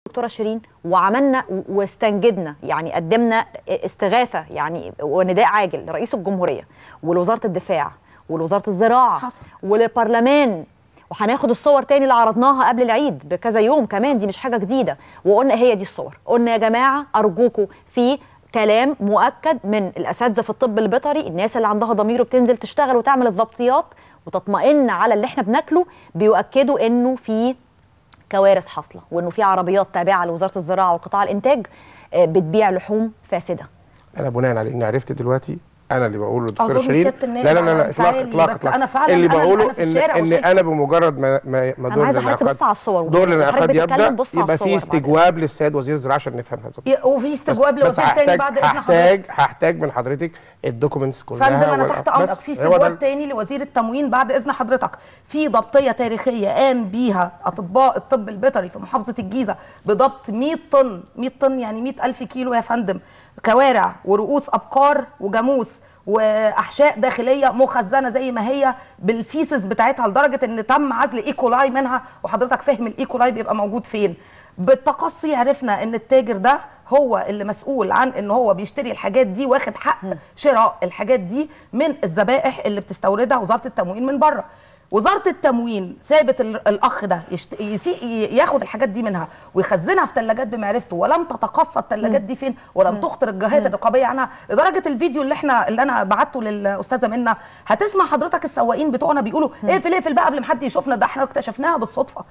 الدكتوره شيرين وعملنا و- واستنجدنا يعني قدمنا استغاثه يعني ونداء عاجل لرئيس الجمهوريه ولوزاره الدفاع ولوزاره الزراعه حصل. وللبرلمان وهناخد الصور تاني اللي عرضناها قبل العيد بكذا يوم كمان دي مش حاجه جديده وقلنا هي دي الصور قلنا يا جماعه ارجوكم في كلام مؤكد من الاساتذه في الطب البيطري الناس اللي عندها ضمير وبتنزل تشتغل وتعمل الضبطيات وتطمئن على اللي احنا بناكله بيؤكدوا انه في كوارث حاصله وانه في عربيات تابعه لوزاره الزراعه وقطاع الانتاج آه، بتبيع لحوم فاسده انا بناء على اني عرفت دلوقتي انا اللي بقوله للدكتوره أظن شيرين سيادة النائب لا لا لا, على لا اطلاق انفعالي، اطلاق بس اطلاق أنا فعلاً اللي أنا- بقوله أنا في ان الشارع ان وشايفة. انا بمجرد ما ما, ما أنا دور عايزة حضرتك الانعقاد تبص على الصور دور وحضرتك الانعقاد بتتكلم يبدا بص على يبقى الصور في بعد استجواب للسيد وزير الزراعه عشان نفهم هذا ي- وفي استجواب بس لوزير تاني هحتاج بعد اذن حضرتك هحتاج هحتاج من حضرتك الدوكيومنتس كلها فندم انا وال- تحت امرك بس في هو ده استجواب تاني لوزير التموين بعد اذن حضرتك في ضبطيه تاريخيه قام بيها اطباء الطب البيطري في محافظه الجيزه بضبط 100 طن 100 طن يعني 100 الف كيلو يا فندم كوارع ورؤوس ابقار وجاموس واحشاء داخليه مخزنه زي ما هي بالفيسز بتاعتها لدرجه ان تم عزل ايكولاي منها وحضرتك فاهم الايكولاي بيبقى موجود فين بالتقصي عرفنا ان التاجر ده هو اللي مسؤول عن ان هو بيشتري الحاجات دي واخد حق شراء الحاجات دي من الذبائح اللي بتستوردها وزاره التموين من بره وزاره التموين سابت ال- الاخ ده يشت... يسي... ي- ياخد الحاجات دي منها ويخزنها في ثلاجات بمعرفته ولم تتقصى الثلاجات دي فين ولم تخطر الجهات الرقابيه عنها لدرجه الفيديو اللي احنا اللي انا بعته للاستاذه منى هتسمع حضرتك السواقين بتوعنا بيقولوا اقفل اقفل بقى قبل ما حد يشوفنا ده احنا اكتشفناها بالصدفه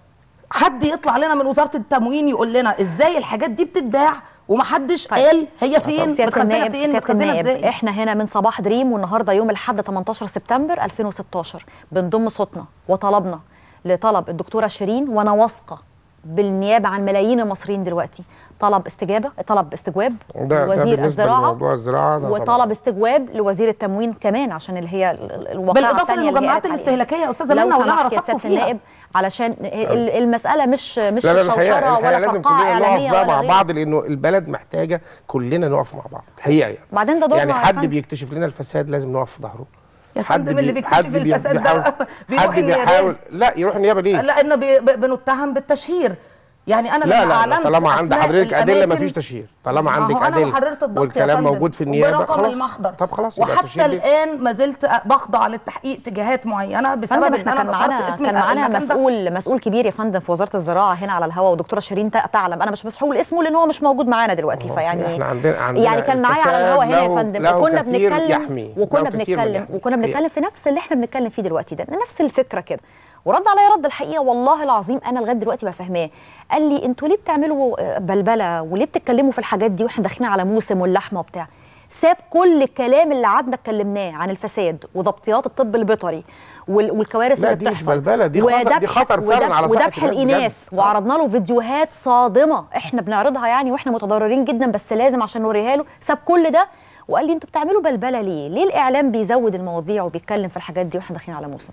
حد يطلع لنا من وزاره التموين يقول لنا ازاي الحاجات دي بتتباع ومحدش طيب. قال هي فين سياده متخزنه النائب فين سياده متخزنه النائب ازاي احنا هنا من صباح دريم والنهارده يوم الاحد 18 سبتمبر 2016 بنضم صوتنا وطلبنا لطلب الدكتوره شيرين وانا واثقه بالنيابه عن ملايين المصريين دلوقتي طلب استجابه طلب استجواب ده- ده وزير بالنسبة الزراعه لموضوع الزراعة ده طبعاً. وطلب استجواب لوزير التموين كمان عشان اللي هي ال- ال- الواقعه بالاضافه التانية اللي هي للمجمعات قالت عليها. الاستهلاكيه يا استاذه لو منى واللي انا سمحت يا رصدته سياده فيها النائب علشان ال- المساله مش مش لا لا الحقيقه شوشره الحقيقه ولا لازم فقاعه كلنا نقف اعلاميه بقى ولا مع غيره. بعض لانه البلد محتاجه كلنا نقف مع بعض الحقيقه يعني بعدين ده دورنا يعني يا حد فندم. بيكتشف لنا الفساد لازم نقف في ظهره يا حد فندم اللي بي- بيكتشف حد بي- الفساد ده بيحاول- بيروح حد النيابة. بيحاول لا يروح النيابه ليه؟ لان بي- ب- بنتهم بالتشهير يعني انا لا لما لا, لا اعلنت طالما عند أسماء حضرتك ادله الأماكن- مفيش تشهير طالما ما عندك هو انا ادله محررت الضبط يا والكلام فندم، موجود في النيابه وبرقم خلاص المحضر طب خلاص يبقى وحتى تشهير ليه؟ الان ما زلت بخضع للتحقيق في جهات معينه بسبب فندم ان احنا انا كان نشرت معانا اسم كان معانا المكان ده. مسؤول مسؤول كبير يا فندم في وزاره الزراعه هنا على الهواء ودكتوره شيرين تا- تعلم انا مش مسحول اسمه لان هو مش موجود معانا دلوقتي فيعني احنا عندنا عندنا يعني كان معايا على الهواء هنا يا الفساد فندم له وكنا كثير بنتكلم يحميه، وكنا له كثير من بنتكلم يحميه. وكنا هي- بنتكلم في نفس اللي احنا بنتكلم فيه دلوقتي ده نفس الفكره كده ورد عليا رد الحقيقه والله العظيم انا لغايه دلوقتي ما فاهماه قال لي انتوا ليه بتعملوا آه، بلبله وليه بتتكلموا في الحاجات دي واحنا داخلين على موسم واللحمه وبتاع ساب كل الكلام اللي قعدنا اتكلمناه عن الفساد وضبطيات الطب البيطري وال- والكوارث لا، اللي دي مش بتحصل بلبلة، دي خطر- دي وذبح- خطر فعلاً وذبح- على صحة وذبح الناس بجد. الاناث وعرضنا له فيديوهات صادمه احنا بنعرضها يعني واحنا متضررين جدا بس لازم عشان نوريها له ساب كل ده وقال لي انتوا بتعملوا بلبله ليه؟ ليه الاعلام بيزود المواضيع وبيتكلم في الحاجات دي واحنا داخلين على موسم؟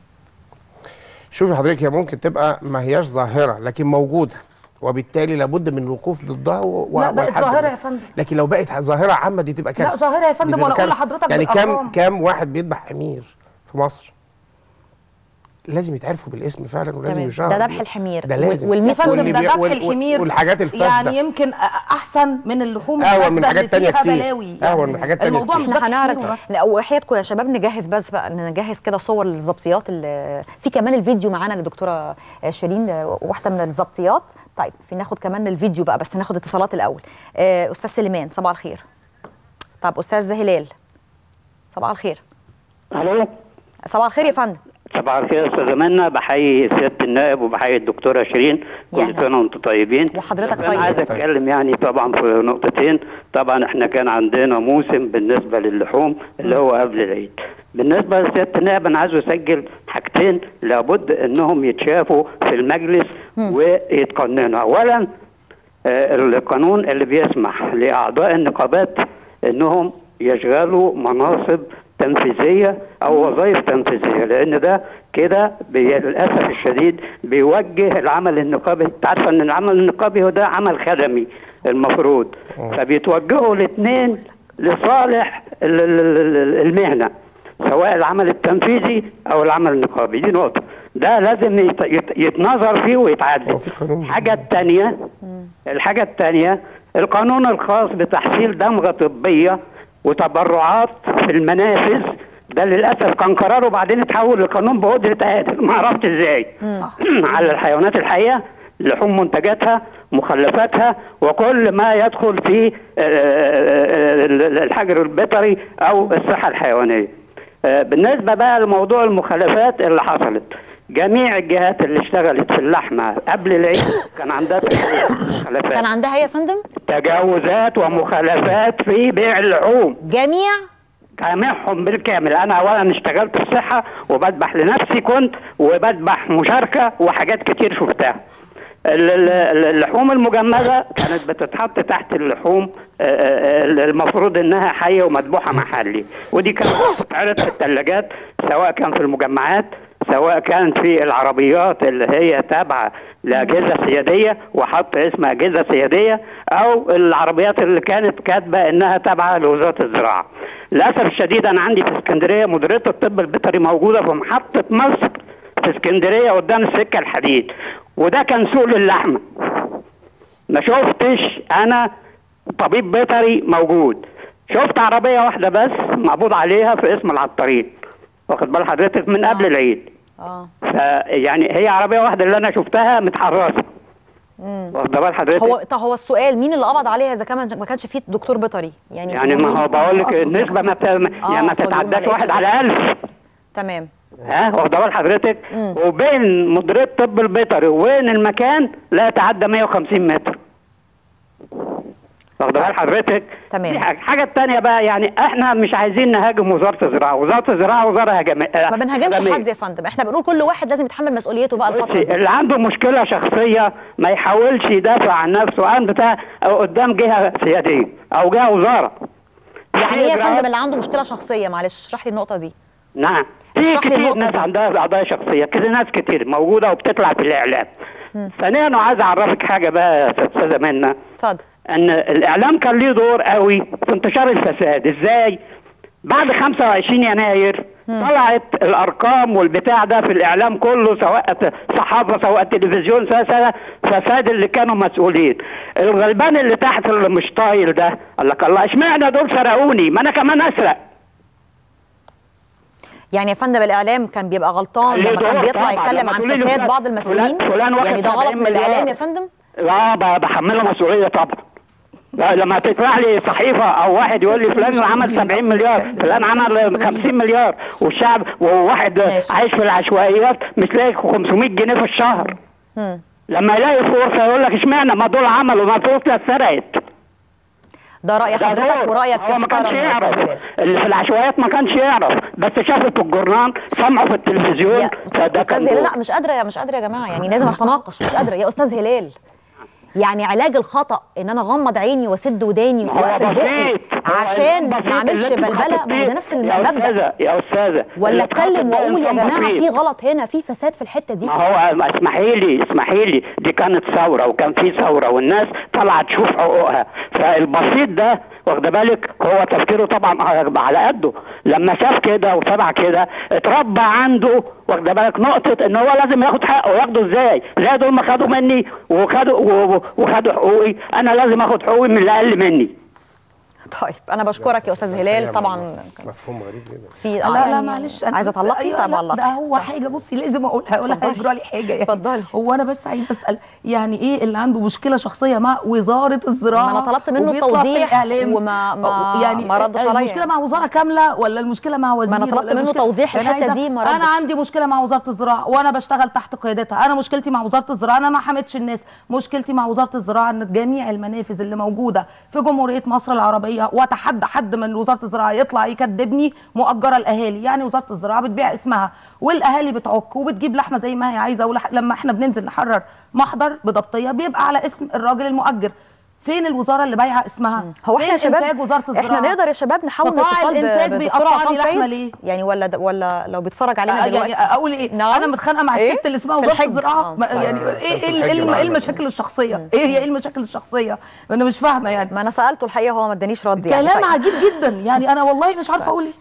شوفي حضرتك هي ممكن تبقى ما هياش ظاهره لكن موجوده وبالتالي لابد من الوقوف ضدها و... و- لا، بقت والحد ظاهرة منها. يا فندم. لكن لو بقت ظاهره عامه دي تبقى كارثه ظاهرة يا فندم، دي تبقى وأنا أقول كارثة. لحضرتك يعني بالأرقام. كام كام واحد بيذبح حمير في مصر لازم يتعرفوا بالاسم فعلا ولازم تمام. يشهروا ده ذبح الحمير ده وال- لازم والميت يا فندم واللي ده بي- ذبح وال- وال- الحمير والحاجات الفاسده يعني يمكن أ- احسن من اللحوم أهون الفاسده من حاجات اللي تانية فيها كتير. بلاوي أهون من حاجات تانية الموضوع كتير. مش ذبح احنا حمير هنعرض وبس لا وحياتكم يا شباب نجهز بس بقى نجهز كده صور للظبطيات اللي- في كمان الفيديو معانا للدكتوره شيرين واحده من الظبطيات طيب في ناخد كمان الفيديو بقى بس ناخد اتصالات الاول آه، استاذ سليمان صباح الخير طب استاذ هلال صباح الخير الو صباح الخير يا فندم صباح الخير يا استاذه منى بحيي سياده النائب وبحيي الدكتوره شيرين يا كل أهلا. سنه وانتم طيبين وحضرتك بس طيب. انا عايز اتكلم يعني طبعا في نقطتين طبعا احنا كان عندنا موسم بالنسبه للحوم اللي هو قبل العيد بالنسبه لسياده النائب انا عايز اسجل حاجتين لابد انهم يتشافوا في المجلس ويتقننوا اولا آه، القانون اللي بيسمح لاعضاء النقابات انهم يشغلوا مناصب تنفيذيه او وظائف تنفيذيه لان ده كده بي- للاسف الشديد بيوجه العمل النقابي انت عارفه ان العمل النقابي هو ده عمل خدمي المفروض فبيتوجهوا الاثنين لصالح ال- ال- ال- المهنه سواء العمل التنفيذي او العمل النقابي دي نقطه ده لازم يت- يت- يتنظر فيه ويتعدل هو في قانون الحاجه الثانيه الحاجه الثانيه القانون الخاص بتحصيل دمغه طبيه وتبرعات في المنافذ ده للاسف كان قرار وبعدين اتحول لقانون بقدره قادر ما عرفت ازاي على الحيوانات الحيه لحوم منتجاتها مخلفاتها وكل ما يدخل في آه، الحجر البيطري او الصحه الحيوانيه آه، بالنسبه بقى لموضوع المخالفات اللي حصلت جميع الجهات اللي اشتغلت في اللحمه قبل العيد كان عندها مخالفات كان عندها ايه يا فندم تجاوزات ومخالفات في بيع اللحوم جميع جامعهم بالكامل انا اولا اشتغلت في الصحه وبذبح لنفسي كنت وبذبح مشاركه وحاجات كتير شفتها ال- ال- ال- اللحوم المجمده كانت بتتحط تحت اللحوم آه، آه، المفروض انها حيه ومذبوحه محلي ودي كانت بتتعرض في الثلاجات سواء كان في المجمعات سواء كان في العربيات اللي هي تابعه لاجهزه سياديه وحط اسم اجهزه سياديه او العربيات اللي كانت كاتبه انها تابعه لوزاره الزراعه. للاسف الشديد انا عندي في اسكندريه مديريه الطب البيطري موجوده في محطه مصر في اسكندريه قدام السكه الحديد وده كان سوق للحمه. ما شفتش انا طبيب بيطري موجود شفت عربيه واحده بس مقبوض عليها في اسم العطارين واخد بال حضرتك من قبل العيد اه فيعني هي عربيه واحده اللي انا شفتها متحرسه واخد بال حضرتك هو طب هو السؤال مين اللي قبض عليها اذا كان ما كانش فيه دكتور بيطري يعني يعني ما هو بقول لك أصل النسبه ما بت... آه، يعني ما أصل بيقولوا تتعداش ما واحد لقيتش. على ألف تمام ها واخد بال حضرتك وبين مديريه الطب البيطري وبين المكان لا يتعدى 150 متر واخد بال حضرتك تمام. دي حاجه الحاجه الثانيه بقى يعني احنا مش عايزين نهاجم وزاره الزراعه وزاره الزراعه وزاره هجميه ما بنهاجمش حد يا فندم احنا بنقول كل واحد لازم يتحمل مسؤوليته بقى الفتره بصي دي اللي عنده مشكله شخصيه ما يحاولش يدافع عن نفسه عن بتاع أو قدام جهه سياديه او جهه وزاره يعني ايه يا في فندم إجراءات- اللي عنده مشكله شخصيه معلش اشرح لي النقطه دي نعم في اشرح لي كتير النقطة ناس دي. عندها قضايا شخصيه كده ناس كتير موجوده وبتطلع في الاعلام ثانيا انا عايز اعرفك حاجه بقى يا استاذه منى اتفضل ان الاعلام كان ليه دور قوي في انتشار الفساد ازاي بعد 25 يناير طلعت الارقام والبتاع ده في الاعلام كله سواء صحافه سواء تلفزيون سواء سواء فساد اللي كانوا مسؤولين الغلبان اللي تحت اللي مش طايل ده قال لك الله اشمعنى دول سرقوني ما انا كمان اسرق يعني يا فندم الاعلام كان بيبقى غلطان ليه لما كان دور بيطلع طبعاً. يتكلم لما عن تقولي لي فساد فلان- بعض المسؤولين فلان- فلان واخد يعني ده غلط 70 من الاعلام مليار. يا فندم اه ب- بحمله مسؤوليه طبعا لا، لما تطلع لي صحيفه او واحد يقول لي فلان عمل 70 مليار فلان عمل 50 مليار والشعب وواحد ماشي. عايش في العشوائيات مش لاقي 500 جنيه في الشهر مم. لما يلاقي فرصه يقول لك اشمعنى ما دول عملوا ما فرصه اتسرقت ده راي ده حضرتك دور. ورايك هو ما كانش يحترم يا استاذ يعرف هلال اللي في العشوائيات ما كانش يعرف بس شافه في الجورنال سمعه في التلفزيون يا فده استاذ كان هلال دور. لا مش قادره يا مش قادره يا جماعه يعني لازم اتناقش مش قادره يا استاذ هلال يعني علاج الخطا ان انا اغمض عيني واسد وداني ما هو واقفل بقي بسيط. هو عشان بسيط ما اعملش اللي انت بلبله ما هو ده خططتيه. نفس يا المبدا استاذه يا استاذه ولا اللي اتكلم اتخطط ده واقول يا إنسان جماعه بسيط. في غلط هنا في فساد في الحته دي ما هو اسمحي لي اسمحي لي دي كانت ثوره وكان في ثوره والناس طلعت تشوف حقوقها فالبسيط ده واخده بالك هو تفكيره طبعا على قده لما شاف كده وتابع كده اتربى عنده واخده بالك نقطه ان هو لازم ياخد حقه وياخده ازاي؟ زي دول ما خدوا مني وخدوا و- و- وخدوا حقوقي انا لازم اخد حقوقي من اللي اقل مني طيب انا بشكرك يا استاذ هلال طبعا مفهوم غريب جدا في لا لا يعني معلش عايزه بس- اطلقي أيوة طب لا، والله ده هو حاجه بصي لازم اقولها اقولها اتفضلي. هيجرى لي حاجه يعني اتفضلي. هو انا بس عايز اسال يعني ايه اللي عنده مشكله شخصيه مع وزاره الزراعه ما أنا طلبت منه وبيطلع في توضيح الإعلام؟ وما- ما- أو يعني ما ردش عليا. المشكله مع وزاره كامله ولا المشكله مع وزير أنا طلبت ولا منه المشكلة- توضيح يعني الحتة عايزة- دي، ما انا ردش. عندي مشكله مع وزاره الزراعه وانا بشتغل تحت قيادتها انا مشكلتي مع وزاره الزراعه انا ما حميتش الناس مشكلتي مع وزاره الزراعه ان جميع المنافذ اللي موجوده في جمهوريه مصر العربيه واتحدى حد من وزاره الزراعه يطلع يكذبني مؤجره الاهالي يعني وزاره الزراعه بتبيع اسمها والاهالي بتعك وبتجيب لحمه زي ما هي عايزه ولح... لما احنا بننزل نحرر محضر بضبطيه بيبقى على اسم الراجل المؤجر فين الوزاره اللي بايعه اسمها هو احنا يا فين شباب إنتاج وزاره الزراعه احنا نقدر يا شباب نحاول قطاع نتصل ب- الإنتاج بالدكتور بيقطع عصام لي لحمة فايد ليه؟ يعني ولا ولا لو بيتفرج علينا آه، دلوقتي يعني اقول ايه نعم؟ انا متخانقه مع إيه؟ الست اللي اسمها في وزاره الحج. الزراعه آه. ما- يعني آه، ايه في ايه الحج ايه الم- معانا. إيه المشاكل الشخصيه ايه هي ايه المشاكل الشخصيه انا مش فاهمه يعني ما انا سالته الحقيقه هو ما ادانيش رد يعني كلام طيب. عجيب جدا يعني انا والله مش عارفه اقول ايه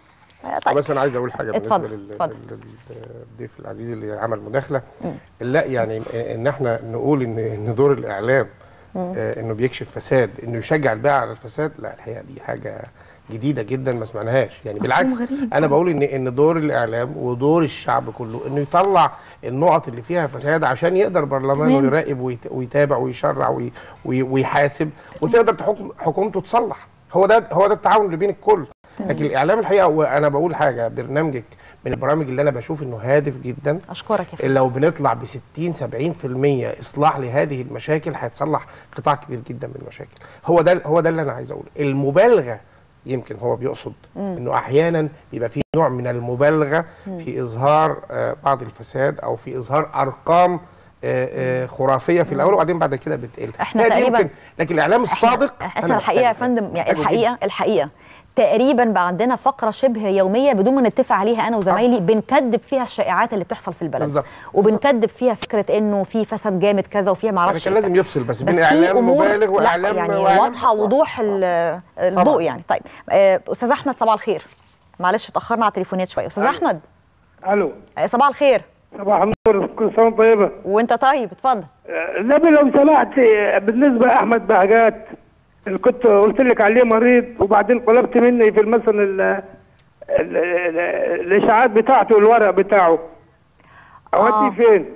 طيب بس انا عايز اقول حاجه بالنسبه اتفضل، لل- اتفضل. لل- للضيف العزيز اللي عمل مداخله لا يعني ان احنا نقول ان ان دور الاعلام آه، انه بيكشف فساد انه يشجع البيع على الفساد لا الحقيقه دي حاجه جديده جدا ما سمعناهاش يعني بالعكس غريب. انا بقول ان ان دور الاعلام ودور الشعب كله انه يطلع النقط اللي فيها فساد عشان يقدر برلمانه تمام. يراقب ويت- ويتابع ويشرع وي- وي- ويحاسب وتقدر تحكم حكومته تصلح هو ده هو ده التعاون اللي بين الكل لكن الاعلام الحقيقه وانا بقول حاجه برنامجك من البرامج اللي انا بشوف انه هادف جدا اشكرك يا فندم لو بنطلع ب 60 70% اصلاح لهذه المشاكل هيتصلح قطاع كبير جدا من المشاكل هو ده هو ده اللي انا عايز اقوله المبالغه يمكن هو بيقصد انه احيانا بيبقى في نوع من المبالغه في اظهار آه، بعض الفساد او في اظهار ارقام آه، آه، خرافيه في الاول وبعدين بعد كده بتقل إحنا هي دي تقريباً- يمكن لكن الاعلام الصادق احنا, أنا احنا الحقيقه يا محتاج- فندم يعني محتاجه الحقيقه الحقيقه تقريبا بقى عندنا فقره شبه يوميه بدون ما نتفق عليها انا وزمايلي بنكذب فيها الشائعات اللي بتحصل في البلد بالظبط. وبنكذب فيها فكره انه في فساد جامد كذا وفيها يعني معرفش كان إيه. لازم يفصل بس بين بس في اعلام امور مبالغ لا، واعلام يعني وإعلام واضحه حق. وضوح ال- الضوء طبعاً. يعني طيب آه، استاذ احمد صباح الخير معلش اتاخرنا على التليفونات شويه استاذ احمد الو آه، صباح الخير صباح النور كل سنه وأنت طيبه وانت طيب اتفضل آه، النبي لو سمحت آه، بالنسبه لاحمد بهجات اللي كنت قلت لك عليه مريض وبعدين طلبت مني في مثلا ال- ال- ال- الاشاعات بتاعته الورق بتاعه اوديه آه. فين؟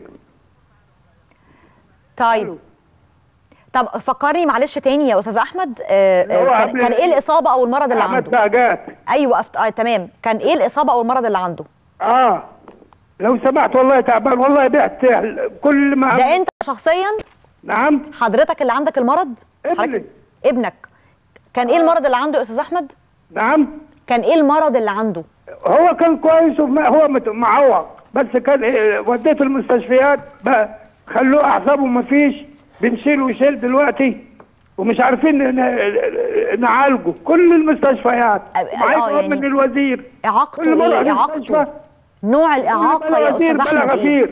طيب طب فكرني معلش تاني يا استاذ احمد آه، اللي هو آه، كان, قبل- كان ايه الاصابه او المرض اللي احمد عنده بهجات ايوه أفت... آه تمام كان ايه الاصابه او المرض اللي عنده اه لو سمحت والله تعبان والله بعت كل ما ده انت شخصيا نعم حضرتك اللي عندك المرض ابني. حضرتك- ابنك كان ايه المرض اللي عنده يا استاذ احمد نعم كان ايه المرض اللي عنده هو كان كويس وما هو مت- معوق بس كان إيه، وديته المستشفيات بقى خلوه اعصابه ما فيش بنشيل ويشيل دلوقتي ومش عارفين ن- ن- نعالجه كل المستشفيات أ- معايا آه، جواب يعني من الوزير اعاقته كل مرة ايه أروح اعاقته المستشفى، نوع كل الاعاقه بلا يا وزير استاذ بلا احمد ايه غفير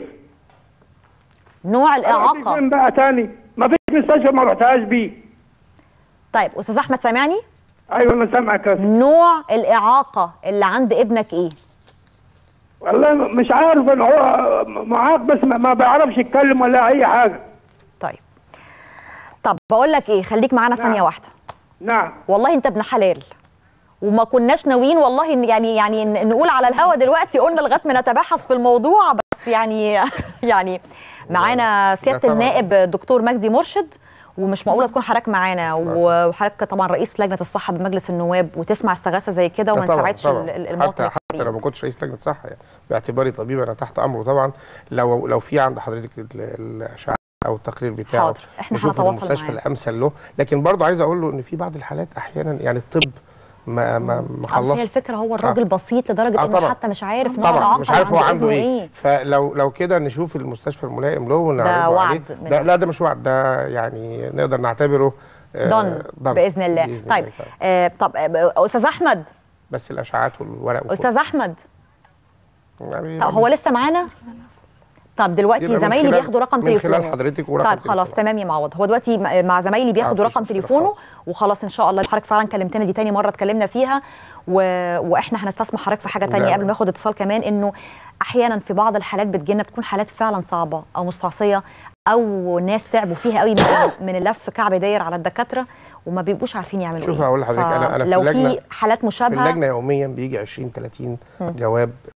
نوع أروح الاعاقه فين بقى تاني ما فيش مستشفى ما رحتهاش بيه طيب استاذ احمد سامعني ايوه انا سامعك يا أستاذ. نوع الاعاقه اللي عند ابنك ايه والله مش عارف ان هو معاق بس ما ما بيعرفش يتكلم ولا اي حاجه طيب طب بقول لك ايه خليك معانا ثانيه نعم. واحده نعم والله انت ابن حلال وما كناش ناويين والله إن- يعني يعني ن- نقول على الهوا دلوقتي قلنا لغايه ما نتباحث في الموضوع بس يعني يعني معانا سياده طبعاً. النائب الدكتور مجدي مرشد ومش معقوله تكون حضرتك معانا وحضرتك طبعا رئيس لجنه الصحه بمجلس النواب وتسمع استغاثه زي كده وما طبعاً، نساعدش طبعاً. ال- ال- المواطن حتى حتى الكريم. لو ما كنتش رئيس لجنه صحه يعني باعتباري طبيب انا تحت امره طبعا لو لو في عند حضرتك ال- الاشعه او التقرير بتاعه حاضر، إحنا نشوف هنتواصل المستشفى معاه. الامثل له لكن برضه عايز اقول له ان في بعض الحالات احيانا يعني الطب ما ما ما بس خلصش هي الفكره هو الراجل بسيط لدرجه آه انه طبعاً. حتى مش عارف نوع طبعا الإعاقة مش عارف هو اللي عنده اسمه ايه فلو لو كده نشوف المستشفى الملائم له ونعرضه وعد عليه منك. ده لا ده مش وعد ده يعني نقدر نعتبره آه، ضن ضن باذن الله بإذن طيب الله. آه طب آه استاذ احمد بس الاشعاعات والورق وكله. استاذ احمد يعني طب هو لسه معانا طب دلوقتي يبقى من زمايلي خلال- بياخدوا رقم من تليفونه خلال حضرتك ورقم طيب خلاص تليفونه. تمام يا معوض هو دلوقتي مع- مع زمايلي بياخدوا مفيش رقم مشكلة تليفونه خالص. وخلاص ان شاء الله حضرتك فعلا كلمتنا دي تاني مره اتكلمنا فيها و... واحنا هنستسمح حضرتك في حاجه تانية لا. قبل ما اخد اتصال كمان انه احيانا في بعض الحالات بتجيلنا بتكون حالات فعلا صعبه او مستعصيه او ناس تعبوا فيها قوي من من اللف كعب داير على الدكاتره وما بيبقوش عارفين يعملوا شوف ايه هقول لحضرتك، أنا- أنا في لو اللجنة- في حالات في مشابهه اللجنه يوميا بيجي 20 30 جواب